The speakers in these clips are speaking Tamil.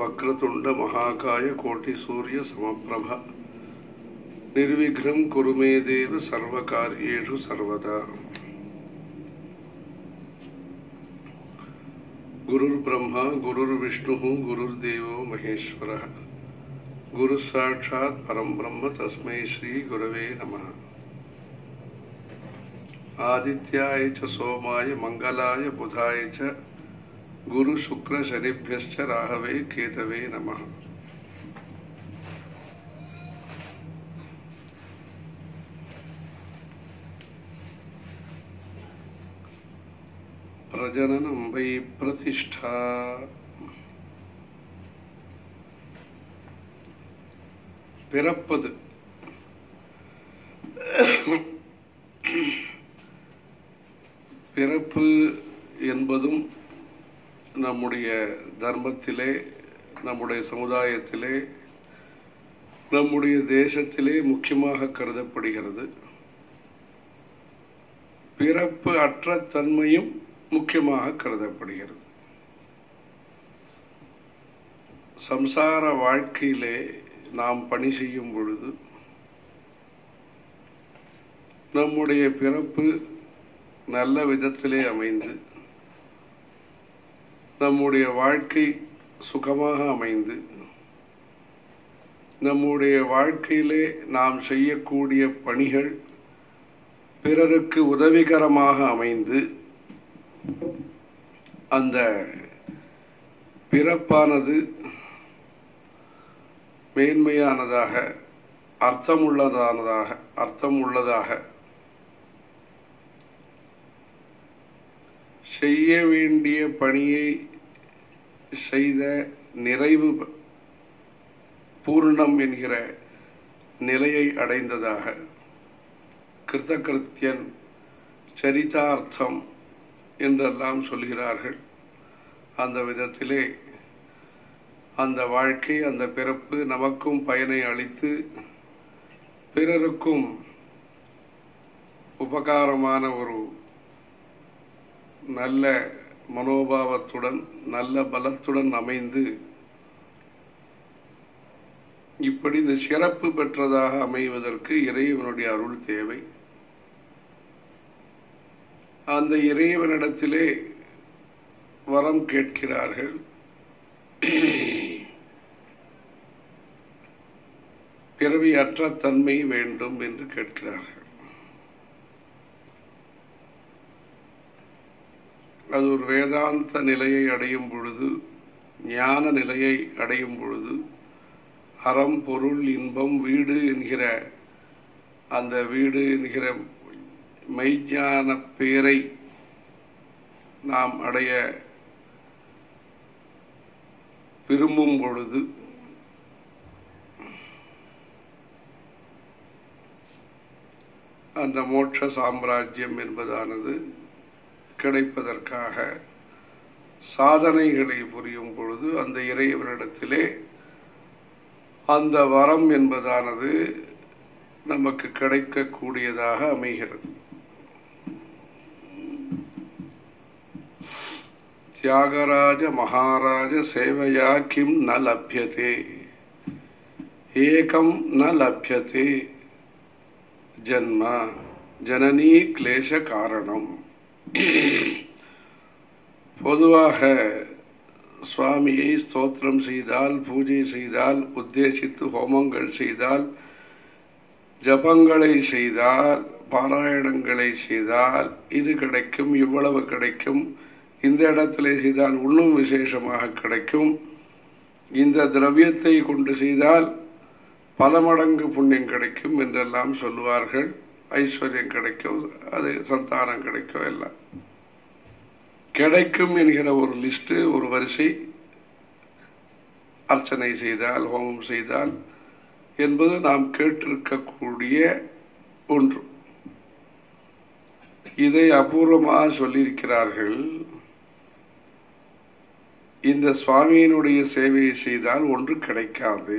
वक्रतुण्ड महाकाय कोटि सूर्य समप्रभ निर्विघ्नं कुरु मे देव सर्वकार्येषु सर्वदा गुरुर्ब्रह्मा गुरुर्विष्णुः गुरुर्देवो महेश्वरः गुरुसाक्षात् परं ब्रह्म तस्मै श्रीगुरवे नमः आदित्याय च सोमाय मङ्गलाय बुधाय च गुरुशुक्रशनिभ्यश्च राहवे केतवे नमः प्रजननं वै प्रतिष्ठा பிறப்பது பிறப்பு என்பதும் நம்முடைய தர்மத்திலே நம்முடைய சமுதாயத்திலே நம்முடைய தேசத்திலே முக்கியமாக கருதப்படுகிறது பிறப்பு அற்ற தன்மையும் முக்கியமாக கருதப்படுகிறது சம்சார வாழ்க்கையிலே நாம் பணி செய்யும் பொழுது நம்முடைய பிறப்பு நல்ல விதத்திலே அமைந்து நம்முடைய வாழ்க்கை சுகமாக அமைந்து நம்முடைய வாழ்க்கையிலே நாம் செய்யக்கூடிய பணிகள் பிறருக்கு உதவிகரமாக அமைந்து அந்த பிறப்பானது மேன்மையானதாக அர்த்தமுள்ளதானதாக அர்த்தம் உள்ளதாக செய்ய வேண்டிய பணியை செய்த நிறைவு பூர்ணம் என்கிற நிலையை அடைந்ததாக கிருத்தகிருத்தியன் சரிதார்த்தம் என்றெல்லாம் சொல்கிறார்கள் அந்த விதத்திலே அந்த வாழ்க்கை அந்த பிறப்பு நமக்கும் பயனை அளித்து பிறருக்கும் உபகாரமான ஒரு நல்ல மனோபாவத்துடன் நல்ல பலத்துடன் அமைந்து இப்படி இந்த சிறப்பு பெற்றதாக அமைவதற்கு இறைவனுடைய அருள் தேவை அந்த இறைவனிடத்திலே வரம் கேட்கிறார்கள் பிறவி அற்ற தன்மை வேண்டும் என்று கேட்கிறார்கள் அது ஒரு வேதாந்த நிலையை அடையும் பொழுது ஞான நிலையை அடையும் பொழுது அறம் பொருள் இன்பம் வீடு என்கிற அந்த வீடு என்கிற மெய்ஞான பேரை நாம் அடைய விரும்பும் பொழுது அந்த மோட்ச சாம்ராஜ்யம் என்பதானது கிடைப்பதற்காக சாதனைகளை புரியும் பொழுது அந்த இறைவனிடத்திலே அந்த வரம் என்பதானது நமக்கு கிடைக்கக்கூடியதாக அமைகிறது தியாகராஜ மகாராஜ சேவையா கிம் ந லப்யதே ஏகம் ந லப்யதே ஜன்ம ஜனனி கிளேச காரணம் பொதுவாக சுவாமியை ஸ்தோத்திரம் செய்தால் பூஜை செய்தால் உத்தேசித்து ஹோமங்கள் செய்தால் ஜபங்களை செய்தால் பாராயணங்களை செய்தால் இது கிடைக்கும் இவ்வளவு கிடைக்கும் இந்த இடத்துல செய்தால் இன்னும் விசேஷமாக கிடைக்கும் இந்த திரவியத்தை கொண்டு செய்தால் பல மடங்கு புண்ணியம் கிடைக்கும் என்றெல்லாம் சொல்லுவார்கள் ஐஸ்வர்யம் கிடைக்கும் அது சந்தானம் கிடைக்கும் எல்லாம் கிடைக்கும் என்கிற ஒரு லிஸ்ட் ஒரு வரிசை அர்ச்சனை செய்தால் ஹோமம் செய்தால் என்பது நாம் கேட்டிருக்கக்கூடிய ஒன்று இதை அபூர்வமாக சொல்லியிருக்கிறார்கள் இந்த சுவாமியினுடைய சேவையை செய்தால் ஒன்று கிடைக்காது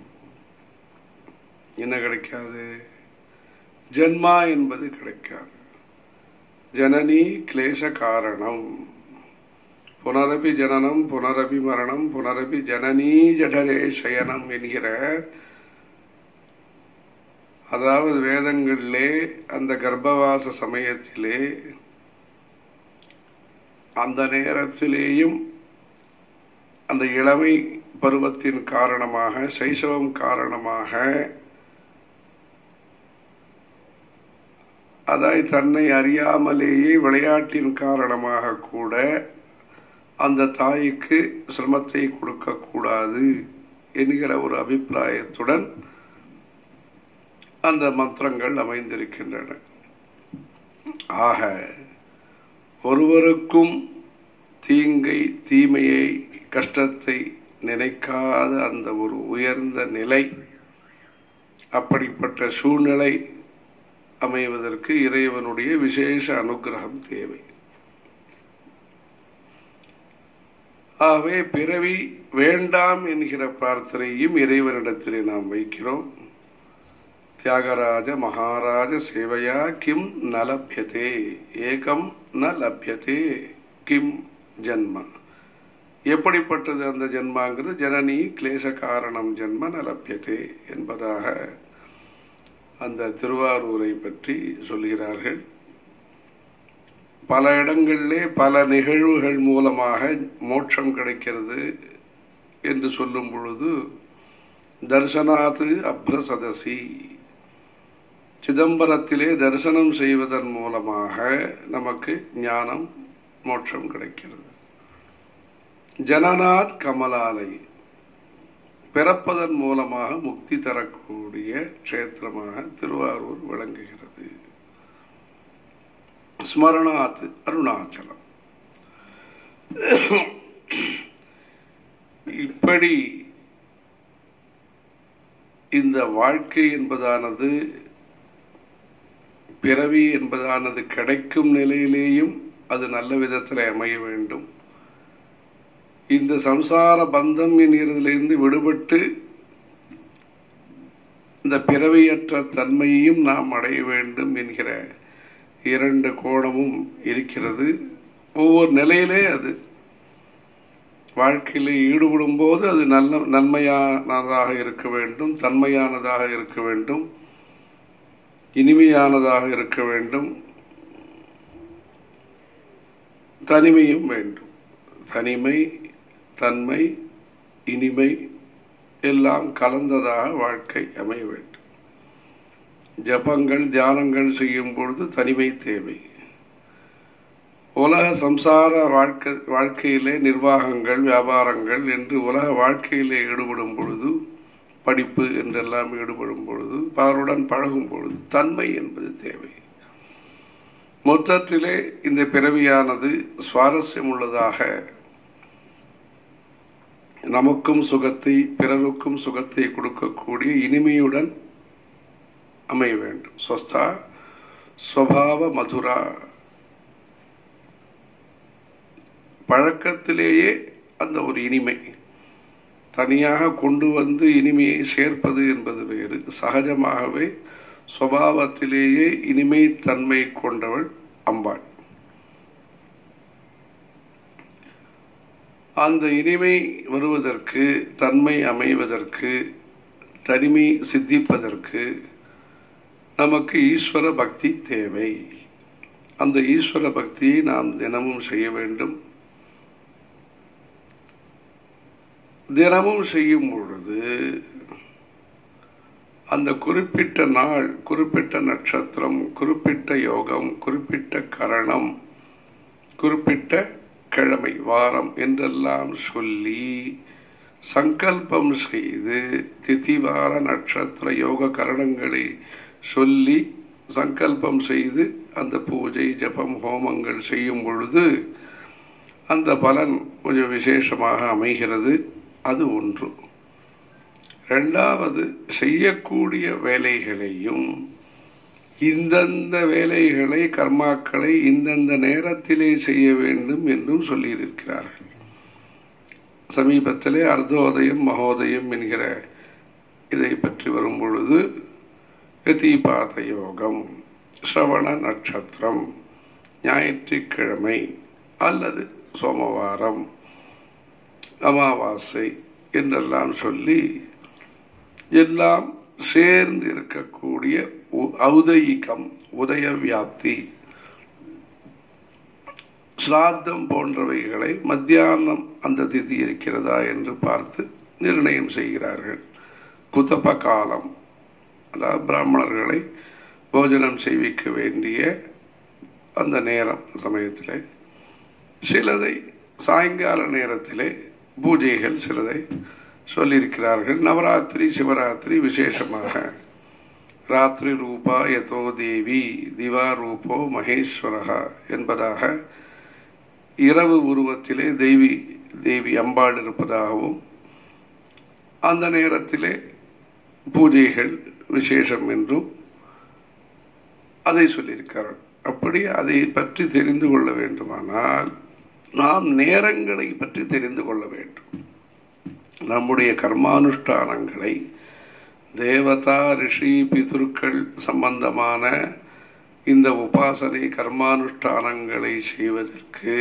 என்ன கிடைக்காது ஜென்மா என்பது கிடைக்காது ஜனனி கிளேச காரணம் புனரபி ஜனனம் புனரபி மரணம் புனரபி ஜனனீ ஜடரே சயனம் என்கிற அதாவது வேதங்களிலே அந்த கர்ப்பவாச சமயத்திலே அந்த நேரத்திலேயும் அந்த இளமை பருவத்தின் காரணமாக சைசவம் காரணமாக அதாய் தன்னை அறியாமலேயே விளையாட்டின் காரணமாக கூட அந்த தாய்க்கு சிரமத்தை கொடுக்கக்கூடாது என்கிற ஒரு அபிப்பிராயத்துடன் அந்த மந்திரங்கள் அமைந்திருக்கின்றன ஆக ஒருவருக்கும் தீங்கை தீமையை கஷ்டத்தை நினைக்காத அந்த ஒரு உயர்ந்த நிலை அப்படிப்பட்ட சூழ்நிலை அமைவதற்கு இறைவனுடைய விசேஷ அனுகிரகம் தேவை ஆகவே பிறவி வேண்டாம் என்கிற பிரார்த்தனையும் இறைவனிடத்திலே நாம் வைக்கிறோம் தியாகராஜ மகாராஜ சேவையா கிம் ந லப்யதே ஏகம் ந லப்யதே கிம் ஜன்ம எப்படிப்பட்டது அந்த ஜென்மாங்கிறது ஜனனி கிளேச காரணம் ஜென்ம ந லப்யதே என்பதாக அந்த திருவாரூரை பற்றி சொல்கிறார்கள் பல இடங்களிலே பல நிகழ்வுகள் மூலமாக மோட்சம் கிடைக்கிறது என்று சொல்லும் பொழுது தர்சனாத்து அப்ரசதசி சிதம்பரத்திலே தரிசனம் செய்வதன் மூலமாக நமக்கு ஞானம் மோட்சம் கிடைக்கிறது ஜனநாத் கமலாலை பிறப்பதன் மூலமாக முக்தி தரக்கூடிய கஷேத்திரமாக திருவாரூர் விளங்குகிறது ஸ்மரணாத் அருணாச்சலம் இப்படி இந்த வாழ்க்கை என்பதானது பிறவி என்பதானது கிடைக்கும் நிலையிலேயும் அது நல்ல விதத்தில் அமைய வேண்டும் இந்த சம்சார பந்தம் என்கிறதிலிருந்து விடுபட்டு இந்த பிறவியற்ற தன்மையையும் நாம் அடைய வேண்டும் என்கிற இரண்டு கோணமும் இருக்கிறது ஒவ்வொரு நிலையிலே அது வாழ்க்கையில ஈடுபடும் போது அது நல்ல நன்மையானதாக இருக்க வேண்டும் தன்மையானதாக இருக்க வேண்டும் இனிமையானதாக இருக்க வேண்டும் தனிமையும் வேண்டும் தனிமை தன்மை இனிமை எல்லாம் கலந்ததாக வாழ்க்கை அமைய வேண்டும் ஜபங்கள் தியானங்கள் செய்யும் பொழுது தனிமை தேவை உலக சம்சார வாழ்க்கை வாழ்க்கையிலே நிர்வாகங்கள் வியாபாரங்கள் என்று உலக வாழ்க்கையிலே ஈடுபடும் பொழுது படிப்பு என்றெல்லாம் ஈடுபடும் பொழுது பலருடன் பழகும் பொழுது தன்மை என்பது தேவை மொத்தத்திலே இந்த பிறவியானது சுவாரஸ்யம் உள்ளதாக நமக்கும் சுகத்தை பிறருக்கும் சுகத்தை கொடுக்கக்கூடிய இனிமையுடன் அமைய வேண்டும் ஸ்வஸ்தா ஸ்வபாவ மதுரா பழக்கத்திலேயே அந்த ஒரு இனிமை தனியாக கொண்டு வந்து இனிமையை சேர்ப்பது என்பது வேறு சகஜமாகவே சுவாவத்திலேயே இனிமை தன்மை கொண்டவள் அம்பாள் அந்த இனிமை வருவதற்கு தன்மை அமைவதற்கு தனிமை சித்திப்பதற்கு நமக்கு ஈஸ்வர பக்தி தேவை அந்த ஈஸ்வர பக்தியை நாம் தினமும் செய்ய வேண்டும் தினமும் செய்யும் பொழுது அந்த குறிப்பிட்ட நாள் குறிப்பிட்ட நட்சத்திரம் குறிப்பிட்ட யோகம் குறிப்பிட்ட கரணம் குறிப்பிட்ட கிழமை வாரம் என்றெல்லாம் சொல்லி சங்கல்பம் செய்து திதிவார நட்சத்திர யோக கரணங்களை சொல்லி சங்கல்பம் செய்து அந்த பூஜை ஜபம் ஹோமங்கள் செய்யும் பொழுது அந்த பலன் கொஞ்சம் விசேஷமாக அமைகிறது அது ஒன்று இரண்டாவது செய்யக்கூடிய வேலைகளையும் இந்தந்த வேலைகளை கர்மாக்களை இந்தந்த நேரத்திலே செய்ய வேண்டும் என்றும் சொல்லியிருக்கிறார்கள் சமீபத்திலே அர்த்தோதயம் மகோதயம் என்கிற இதை பற்றி வரும் பொழுது கதிபாத யோகம் ஸ்ரவண நட்சத்திரம் ஞாயிற்றுக்கிழமை அல்லது சோமவாரம் அமாவாசை என்றெல்லாம் சொல்லி எல்லாம் சேர்ந்து இருக்கக்கூடிய ஔதயிகம் உதய வியாப்தி ஸ்ராத்தம் போன்றவைகளை மத்தியானம் அந்த திதி இருக்கிறதா என்று பார்த்து நிர்ணயம் செய்கிறார்கள் குத்தப்ப காலம் அதாவது பிராமணர்களை போஜனம் செய்விக்க வேண்டிய அந்த நேரம் சமயத்திலே சிலதை சாயங்கால நேரத்திலே பூஜைகள் சிலதை சொல்லியிருக்கிறார்கள் நவராத்திரி சிவராத்திரி விசேஷமாக ராத்திரி ரூபா யதோ தேவி திவா ரூபோ மகேஸ்வரகா என்பதாக இரவு உருவத்திலே தேவி தேவி அம்பாள் இருப்பதாகவும் அந்த நேரத்திலே பூஜைகள் விசேஷம் என்றும் அதை சொல்லியிருக்கிறார் அப்படி அதை பற்றி தெரிந்து கொள்ள வேண்டுமானால் நாம் நேரங்களை பற்றி தெரிந்து கொள்ள வேண்டும் நம்முடைய கர்மானுஷ்டானங்களை தேவதா ரிஷி பிதுருக்கள் சம்பந்தமான இந்த உபாசனை கர்மானுஷ்டானங்களை செய்வதற்கு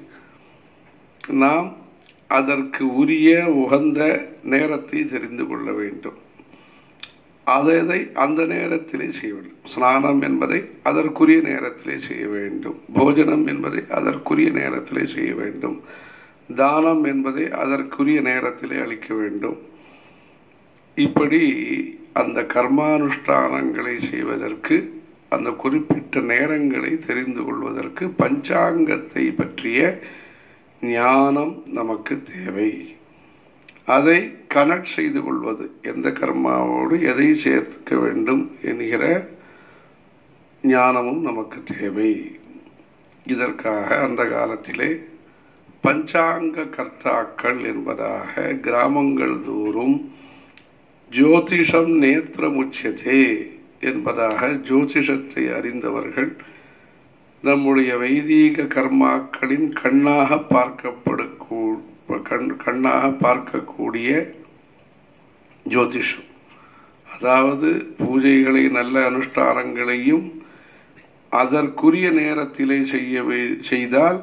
நாம் அதற்கு உரிய உகந்த நேரத்தை தெரிந்து கொள்ள வேண்டும் அதை அந்த நேரத்திலே செய்ய வேண்டும் ஸ்நானம் என்பதை அதற்குரிய நேரத்திலே செய்ய வேண்டும் போஜனம் என்பதை அதற்குரிய நேரத்திலே செய்ய வேண்டும் தானம் என்பதை அதற்குரிய நேரத்திலே அளிக்க வேண்டும் இப்படி அந்த கர்மானுஷ்டானங்களை செய்வதற்கு அந்த குறிப்பிட்ட நேரங்களை தெரிந்து கொள்வதற்கு பஞ்சாங்கத்தை பற்றிய ஞானம் நமக்கு தேவை அதை கனெக்ட் செய்து கொள்வது எந்த கர்மாவோடு எதை சேர்க்க வேண்டும் என்கிற ஞானமும் நமக்கு தேவை இதற்காக அந்த காலத்திலே பஞ்சாங்க கர்த்தாக்கள் என்பதாக கிராமங்கள் தோறும் ஜோதிஷம் நேத்திரமுச்சதே என்பதாக ஜோதிஷத்தை அறிந்தவர்கள் நம்முடைய வைதீக கர்மாக்களின் கண்ணாக பார்க்கப்படக்கூ கண்ணாக பார்க்கக்கூடிய ஜோதிஷம் அதாவது பூஜைகளை நல்ல அனுஷ்டானங்களையும் அதற்குரிய நேரத்திலே செய்ய செய்தால்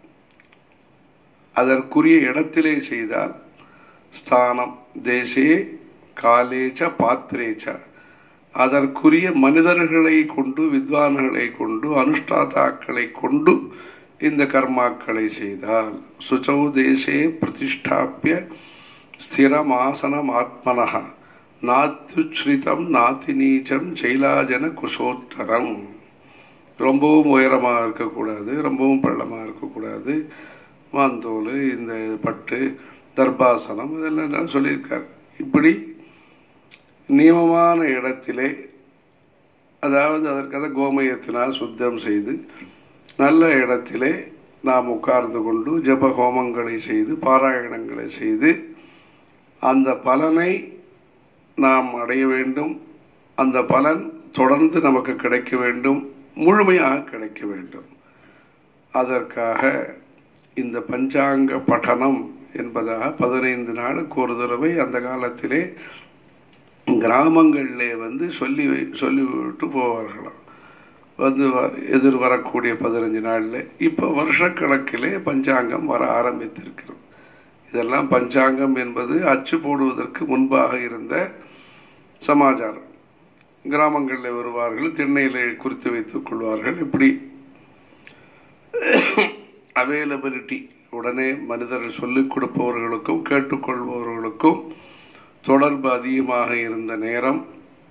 அதற்குரிய இடத்திலே செய்தால் ஸ்தானம் தேசே காலேச்ச பாத்திரேச்ச அதற்குரிய மனிதர்களை கொண்டு வித்வான்களை கொண்டு அனுஷ்டாதாக்களை கொண்டு இந்த கர்மாக்களை செய்தால் சுச்சௌ தேசே பிரதிஷ்டாப்பிய ஸ்திரமாசனம் ஆத்மனக நாத்துஸ்ரிதம் நாத்தி நீச்சம் செயலாஜன குசோத்தரம் ரொம்பவும் உயரமாக இருக்கக்கூடாது ரொம்பவும் பள்ளமாக இருக்கக்கூடாது மாந்தோல் இந்த பட்டு தர்பாசனம் இதெல்லாம் சொல்லியிருக்கார் இப்படி நியமமான இடத்திலே அதாவது அதற்காக கோமயத்தினால் சுத்தம் செய்து நல்ல இடத்திலே நாம் உட்கார்ந்து கொண்டு ஜப ஹோமங்களை செய்து பாராயணங்களை செய்து அந்த பலனை நாம் அடைய வேண்டும் அந்த பலன் தொடர்ந்து நமக்கு கிடைக்க வேண்டும் முழுமையாக கிடைக்க வேண்டும் அதற்காக இந்த பஞ்சாங்க பட்டனம் என்பதாக பதினைந்து நாளுக்கு ஒரு தடவை அந்த காலத்திலே கிராமங்களிலே வந்து சொல்லி சொல்லிவிட்டு போவார்களாம் வந்து எதிர் வரக்கூடிய பதினஞ்சு நாளில் இப்போ வருஷக்கணக்கிலே பஞ்சாங்கம் வர ஆரம்பித்திருக்கிறது இதெல்லாம் பஞ்சாங்கம் என்பது அச்சு போடுவதற்கு முன்பாக இருந்த சமாச்சாரம் கிராமங்களில் வருவார்கள் திண்ணையிலே குறித்து வைத்துக் கொள்வார்கள் இப்படி அவைலபிலிட்டி உடனே மனிதர்கள் சொல்லிக் கொடுப்பவர்களுக்கும் கேட்டுக்கொள்பவர்களுக்கும் தொடர்பு அதிகமாக இருந்த நேரம்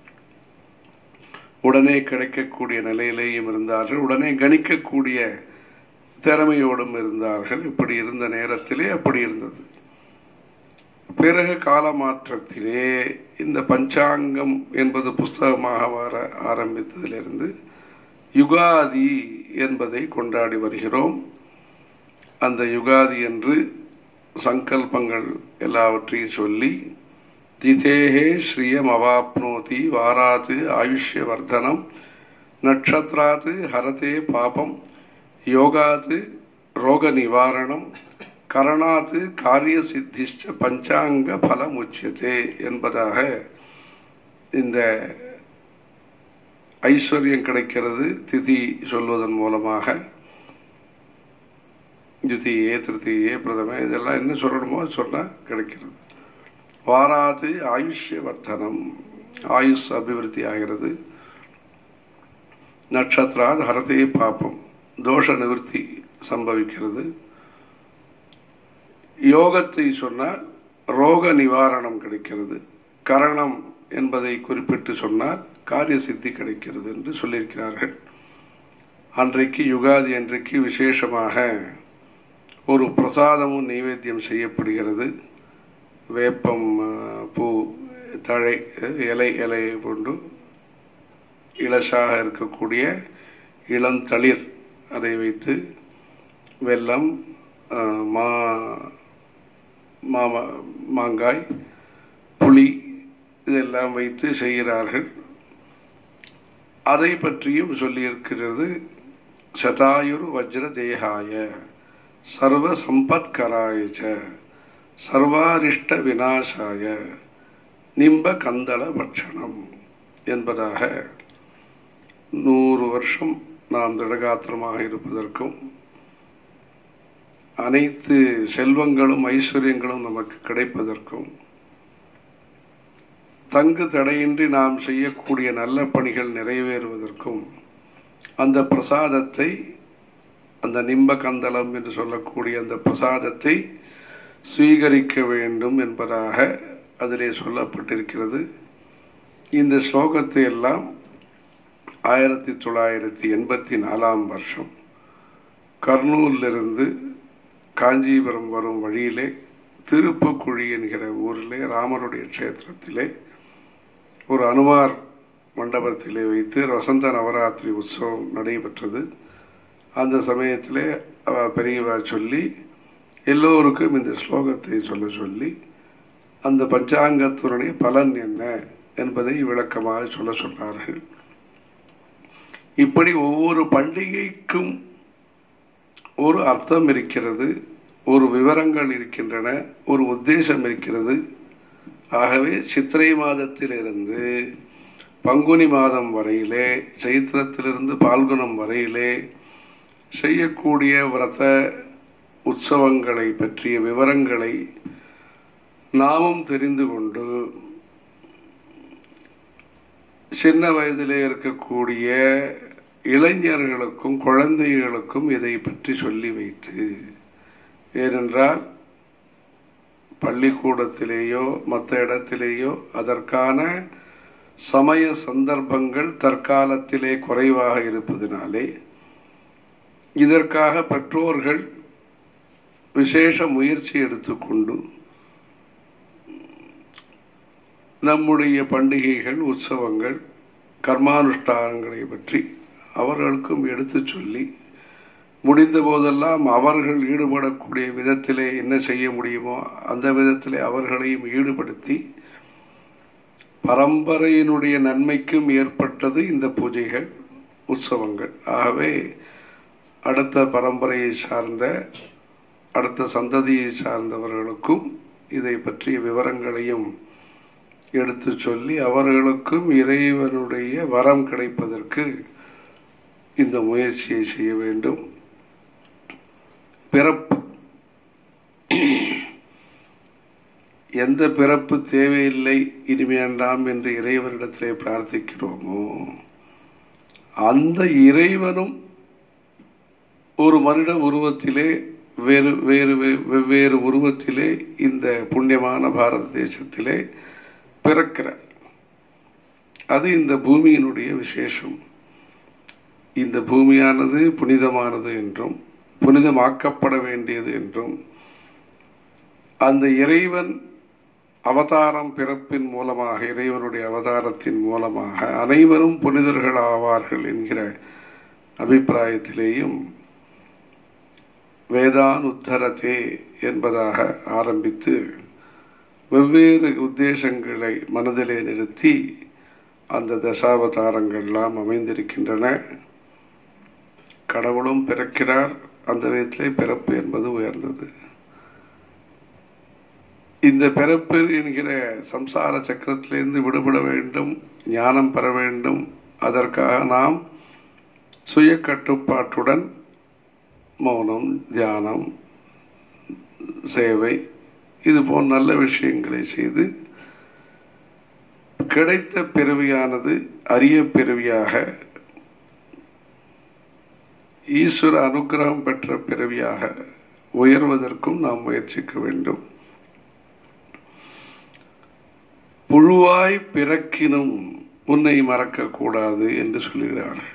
உடனே கிடைக்கக்கூடிய நிலையிலேயும் இருந்தார்கள் உடனே கணிக்கக்கூடிய திறமையோடும் இருந்தார்கள் இப்படி இருந்த நேரத்திலே அப்படி இருந்தது பிறகு காலமாற்றத்திலே இந்த பஞ்சாங்கம் என்பது புஸ்தகமாக வர ஆரம்பித்ததிலிருந்து யுகாதி என்பதை கொண்டாடி வருகிறோம் அந்த யுகாதி என்று சங்கல்பங்கள் எல்லாவற்றையும் சொல்லி திதேகே ஸ்ரீயம் அவாப்னோதி வாராத்து ஆயுஷ்யவர்தனம் நட்சத்திராத்து ஹரதே பாபம் யோகாத்து ரோக நிவாரணம் கரணாத்து காரிய சித்திஷ்ட பஞ்சாங்க பலம் உச்சியதே என்பதாக இந்த ஐஸ்வர்யம் கிடைக்கிறது திதி சொல்வதன் மூலமாக தித்தியே திருத்தியே பிரதம இதெல்லாம் என்ன சொல்லணுமோ சொன்னா கிடைக்கிறது வாராது ஆயுஷ்ய வர்த்தனம் ஆயுஷ் அபிவிருத்தி ஆகிறது நட்சத்திராத் ஹரதே பாப்பம் தோஷ நிவர்த்தி சம்பவிக்கிறது யோகத்தை சொன்னால் ரோக நிவாரணம் கிடைக்கிறது கரணம் என்பதை குறிப்பிட்டு சொன்னால் காரிய சித்தி கிடைக்கிறது என்று சொல்லியிருக்கிறார்கள் அன்றைக்கு யுகாதி அன்றைக்கு விசேஷமாக ஒரு பிரசாதமும் நைவேத்தியம் செய்யப்படுகிறது வேப்பம் பூ தழை இலை இலையை கொண்டு இளசாக இருக்கக்கூடிய இளந்தளிர் அதை வைத்து வெல்லம் மா மாமா மாங்காய் புளி இதெல்லாம் வைத்து செய்கிறார்கள் அதை பற்றியும் சொல்லியிருக்கிறது சதாயுர் வஜ்ர தேகாய சர்வ சம்பத்கராய சர்வாரிஷ்ட விநாசாய நிம்ப கந்தள பட்சணம் என்பதாக நூறு வருஷம் நாம் திடகாத்திரமாக இருப்பதற்கும் அனைத்து செல்வங்களும் ஐஸ்வர்யங்களும் நமக்கு கிடைப்பதற்கும் தங்கு தடையின்றி நாம் செய்யக்கூடிய நல்ல பணிகள் நிறைவேறுவதற்கும் அந்த பிரசாதத்தை அந்த நிம்ப கந்தளம் என்று சொல்லக்கூடிய அந்த பிரசாதத்தை சுவீகரிக்க வேண்டும் என்பதாக அதிலே சொல்லப்பட்டிருக்கிறது இந்த ஸ்லோகத்தை எல்லாம் ஆயிரத்தி தொள்ளாயிரத்தி எண்பத்தி நாலாம் வருஷம் கர்னூலிலிருந்து காஞ்சிபுரம் வரும் வழியிலே திருப்புக்குழி என்கிற ஊரிலே ராமருடைய க்ஷேத்திரத்திலே ஒரு அனுமார் மண்டபத்திலே வைத்து வசந்த நவராத்திரி உற்சவம் நடைபெற்றது அந்த சமயத்திலே பெரியவா சொல்லி எல்லோருக்கும் இந்த ஸ்லோகத்தை சொல்ல சொல்லி அந்த பஞ்சாங்கத்தினுடைய பலன் என்ன என்பதை விளக்கமாக சொல்ல சொன்னார்கள் இப்படி ஒவ்வொரு பண்டிகைக்கும் ஒரு அர்த்தம் இருக்கிறது ஒரு விவரங்கள் இருக்கின்றன ஒரு உத்தேசம் இருக்கிறது ஆகவே சித்திரை மாதத்திலிருந்து பங்குனி மாதம் வரையிலே சைத்திரத்திலிருந்து பால்குணம் வரையிலே செய்யக்கூடிய விரத உற்சவங்களை பற்றிய விவரங்களை நாமும் தெரிந்து கொண்டு சின்ன வயதிலே இருக்கக்கூடிய இளைஞர்களுக்கும் குழந்தைகளுக்கும் இதை பற்றி சொல்லி வைத்து ஏனென்றால் பள்ளிக்கூடத்திலேயோ மற்ற இடத்திலேயோ அதற்கான சமய சந்தர்ப்பங்கள் தற்காலத்திலே குறைவாக இருப்பதனாலே இதற்காக பெற்றோர்கள் விசேஷ முயற்சி எடுத்துக்கொண்டு நம்முடைய பண்டிகைகள் உற்சவங்கள் கர்மானுஷ்டானங்களை பற்றி அவர்களுக்கும் எடுத்து சொல்லி முடிந்த போதெல்லாம் அவர்கள் ஈடுபடக்கூடிய விதத்திலே என்ன செய்ய முடியுமோ அந்த விதத்திலே அவர்களையும் ஈடுபடுத்தி பரம்பரையினுடைய நன்மைக்கும் ஏற்பட்டது இந்த பூஜைகள் உற்சவங்கள் ஆகவே அடுத்த பரம்பரையை சார்ந்த அடுத்த சந்ததியை சார்ந்தவர்களுக்கும் இதை பற்றிய விவரங்களையும் எடுத்து சொல்லி அவர்களுக்கும் இறைவனுடைய வரம் கிடைப்பதற்கு இந்த முயற்சியை செய்ய வேண்டும் பிறப்பு எந்த பிறப்பு தேவையில்லை இனி வேண்டாம் என்று இறைவனிடத்திலே பிரார்த்திக்கிறோமோ அந்த இறைவனும் ஒரு மனித உருவத்திலே வேறு வேறு வெவ்வேறு உருவத்திலே இந்த புண்ணியமான பாரத தேசத்திலே பிறக்கிறார் அது இந்த பூமியினுடைய விசேஷம் இந்த பூமியானது புனிதமானது என்றும் புனிதமாக்கப்பட வேண்டியது என்றும் அந்த இறைவன் அவதாரம் பிறப்பின் மூலமாக இறைவனுடைய அவதாரத்தின் மூலமாக அனைவரும் புனிதர்கள் ஆவார்கள் என்கிற அபிப்பிராயத்திலேயும் வேதான் உத்தரத்தே என்பதாக ஆரம்பித்து வெவ்வேறு உத்தேசங்களை மனதிலே நிறுத்தி அந்த தசாவதாரங்கள்லாம் அமைந்திருக்கின்றன கடவுளும் பிறக்கிறார் அந்த விதத்திலே பிறப்பு என்பது உயர்ந்தது இந்த பிறப்பு என்கிற சம்சார சக்கரத்திலிருந்து விடுபட வேண்டும் ஞானம் பெற வேண்டும் அதற்காக நாம் சுய கட்டுப்பாட்டுடன் மௌனம் தியானம் சேவை இது போன்ற நல்ல விஷயங்களை செய்து கிடைத்த பிறவியானது அரிய பிறவியாக ஈஸ்வர அனுகிரகம் பெற்ற பிறவியாக உயர்வதற்கும் நாம் முயற்சிக்க வேண்டும் புழுவாய் பிறக்கினும் உன்னை மறக்க கூடாது என்று சொல்கிறார்கள்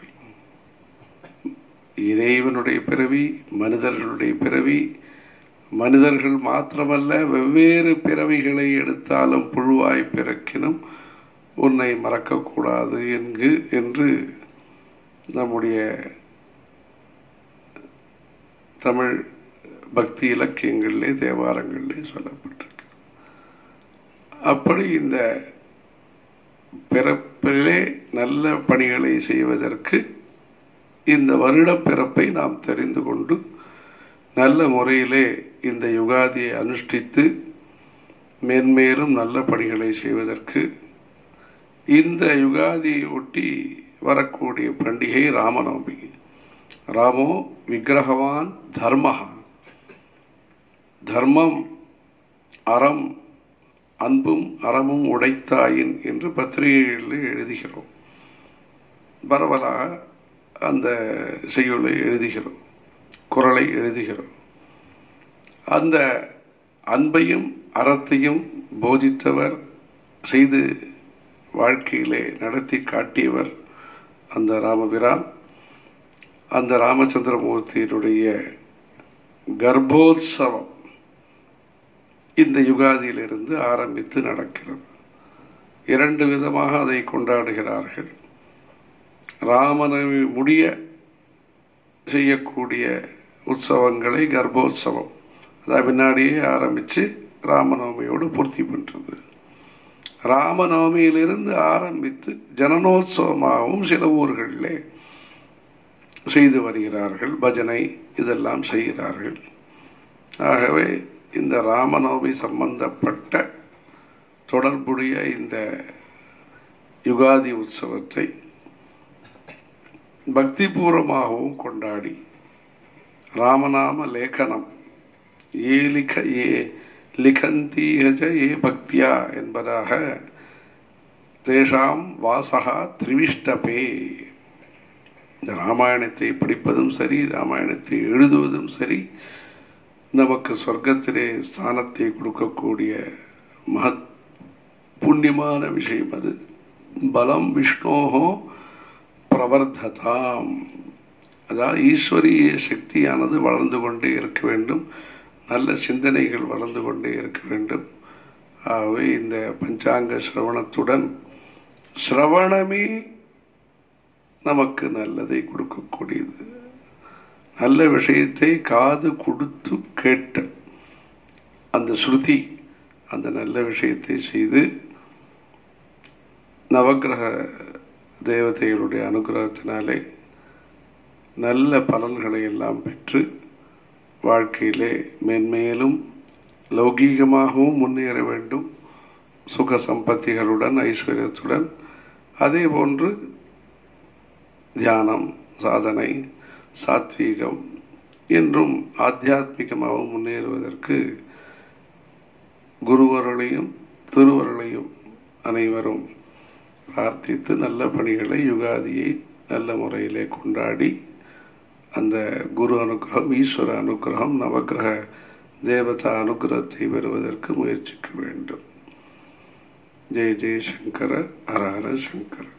இறைவனுடைய பிறவி மனிதர்களுடைய பிறவி மனிதர்கள் மாத்திரமல்ல வெவ்வேறு பிறவிகளை எடுத்தாலும் புழுவாய் பிறக்கினும் உன்னை மறக்கக்கூடாது என்கு என்று நம்முடைய தமிழ் பக்தி இலக்கியங்களிலே தேவாரங்களிலே சொல்லப்பட்டிருக்கு அப்படி இந்த பிறப்பிலே நல்ல பணிகளை செய்வதற்கு இந்த வருட பிறப்பை நாம் தெரிந்து கொண்டு நல்ல முறையிலே இந்த யுகாதியை அனுஷ்டித்து மேன்மேலும் நல்ல பணிகளை செய்வதற்கு இந்த யுகாதியை ஒட்டி வரக்கூடிய பண்டிகை ராமநவமி ராமோ விக்கிரகவான் தர்மஹா தர்மம் அறம் அன்பும் அறமும் உடைத்தாயின் என்று பத்திரிகைகளில் எழுதுகிறோம் பரவலாக அந்த செய்யுளை எழுதுகிறோம் குரலை எழுதுகிறோம் அந்த அன்பையும் அறத்தையும் போதித்தவர் செய்து வாழ்க்கையிலே நடத்தி காட்டியவர் அந்த ராமபிரான் அந்த ராமச்சந்திரமூர்த்தியினுடைய கர்ப்போத்சவம் இந்த யுகாதியிலிருந்து ஆரம்பித்து நடக்கிறது இரண்டு விதமாக அதை கொண்டாடுகிறார்கள் ராமனவி முடிய செய்யக்கூடிய உற்சவங்களை கர்ப்போத்சவம் அதாவது பின்னாடியே ஆரம்பித்து ராமநவமியோடு பூர்த்தி பண்றது ராமநவமியிலிருந்து ஆரம்பித்து ஜனனோத்சவமாகவும் சில ஊர்களிலே செய்து வருகிறார்கள் பஜனை இதெல்லாம் செய்கிறார்கள் ஆகவே இந்த ராமநவமி சம்பந்தப்பட்ட தொடர்புடைய இந்த யுகாதி உற்சவத்தை பக்திபூர்வமாகவும் கொண்டாடி ராமநாம லேಖனம் ஏ லிக ஏ லிகந்தீகஜ ஏ பக்தியா என்பதாக தேஷாம் வாசகா திரிவிஷ்டபே இந்த ராமாயணத்தை படிப்பதும் சரி ராமாயணத்தை எழுதுவதும் சரி நமக்கு சொர்க்கத்திலே ஸ்தானத்தை கொடுக்கக்கூடிய மகத் புண்ணியமான விஷயம் அது பலம் விஷ்ணோகோ பிரவர்த்ததாம் அதாவது ஈஸ்வரிய சக்தியானது வளர்ந்து கொண்டே இருக்க வேண்டும் நல்ல சிந்தனைகள் வளர்ந்து கொண்டே இருக்க வேண்டும் ஆகவே இந்த பஞ்சாங்க சிரவணத்துடன் சிரவணமே நமக்கு நல்லதை கொடுக்கக்கூடியது நல்ல விஷயத்தை காது கொடுத்து கேட்ட அந்த ஸ்ருதி அந்த நல்ல விஷயத்தை செய்து நவகிரக தேவதைகளுடைய அனுகிரகத்தினாலே நல்ல பலன்களை எல்லாம் பெற்று வாழ்க்கையிலே மென்மேலும் லௌகீகமாகவும் முன்னேற வேண்டும் சுக சம்பத்திகளுடன் ஐஸ்வர்யத்துடன் அதே போன்று தியானம் சாதனை சாத்வீகம் என்றும் ஆத்தியாத்மிகமாகவும் முன்னேறுவதற்கு குருவர்களையும் திருவர்களையும் அனைவரும் பிரார்த்தித்து நல்ல பணிகளை யுகாதியை நல்ல முறையிலே கொண்டாடி அந்த குரு அனுகிரகம் ஈஸ்வர அனுகிரகம் நவகிரக தேவதா அனுகிரகத்தை பெறுவதற்கு முயற்சிக்க வேண்டும் ஜெய ஜெய சங்கர ஹர ஹர சங்கர